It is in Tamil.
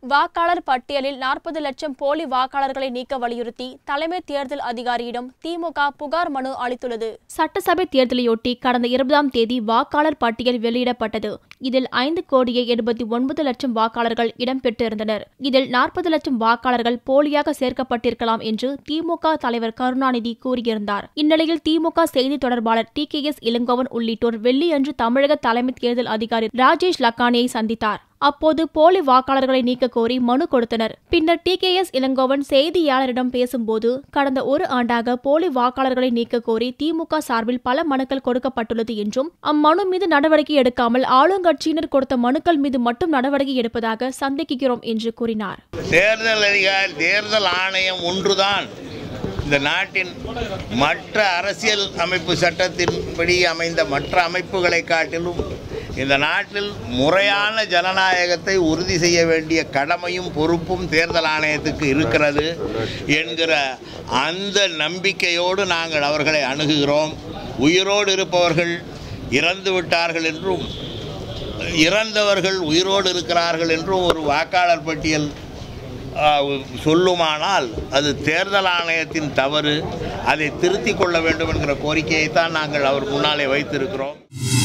வாக்காளர் பட்டியலில் நாற்பது லட்சம் போலி வாக்காளர்களை நீக்க வலியுறுத்தி தலைமை தேர்தல் அதிகாரியிடம் திமுக புகார் மனு அளித்துள்ளது சட்டசபை தேர்தலையொட்டி கடந்த இருபதாம் தேதி வாக்காளர் பட்டியல் வெளியிடப்பட்டது இதில் ஐந்து கோடியே எண்பத்தி ஒன்பது லட்சம் வாக்காளர்கள் இடம்பெற்றிருந்தனர் இதில் நாற்பது லட்சம் வாக்காளர்கள் போலியாக சேர்க்கப்பட்டிருக்கலாம் என்று திமுக தலைவர் கருணாநிதி கூறியிருந்தார் இந்நிலையில் திமுக செய்தி தொடர்பாளர் டி கே எஸ் இளங்கோவன் உள்ளிட்டோர் வெள்ளியன்று தமிழக தலைமை தேர்தல் அதிகாரி ராஜேஷ் லக்கானியை சந்தித்தார் அப்போது போலி வாக்காளர்களை நீக்க கோரி மனு கொடுத்தனர் பின்னர் டி கே எஸ் இளங்கோவன் செய்தியாளரிடம் பேசும்போது கடந்த ஒரு ஆண்டாக போலி வாக்காளர்களை நீக்க கோரி திமுக சார்பில் பல மனுக்கள் கொடுக்கப்பட்டுள்ளது என்றும் அம்மனு மீது நடவடிக்கை எடுக்காமல் ஆளுங்கட்சியினர் கொடுத்த மனுக்கள் மீது மட்டும் நடவடிக்கை எடுப்பதாக சந்தேகிக்கிறோம் என்று கூறினார் தேர்தல் அதிகாரி தேர்தல் ஆணையம் ஒன்றுதான் இந்த நாட்டின் மற்ற அரசியல் அமைப்பு சட்டத்தின்படி அமைந்த மற்ற அமைப்புகளை காட்டிலும் இந்த நாட்டில் முறையான ஜனநாயகத்தை உறுதி செய்ய வேண்டிய கடமையும் பொறுப்பும் தேர்தல் ஆணையத்துக்கு இருக்கிறது என்கிற அந்த நம்பிக்கையோடு நாங்கள் அவர்களை அணுகுகிறோம் உயிரோடு இருப்பவர்கள் இறந்து விட்டார்கள் என்றும் இறந்தவர்கள் உயிரோடு இருக்கிறார்கள் என்றும் ஒரு வாக்காளர் பட்டியல் ஆ, சொல்லுமானால் அது தேர்தல் ஆணையத்தின் தவறு அதை திருத்திக் கொள்ள வேண்டும் என்கிற கோரிக்கையைத்தான் நாங்கள் அவர் முன்னாலே வைத்திருக்கிறோம்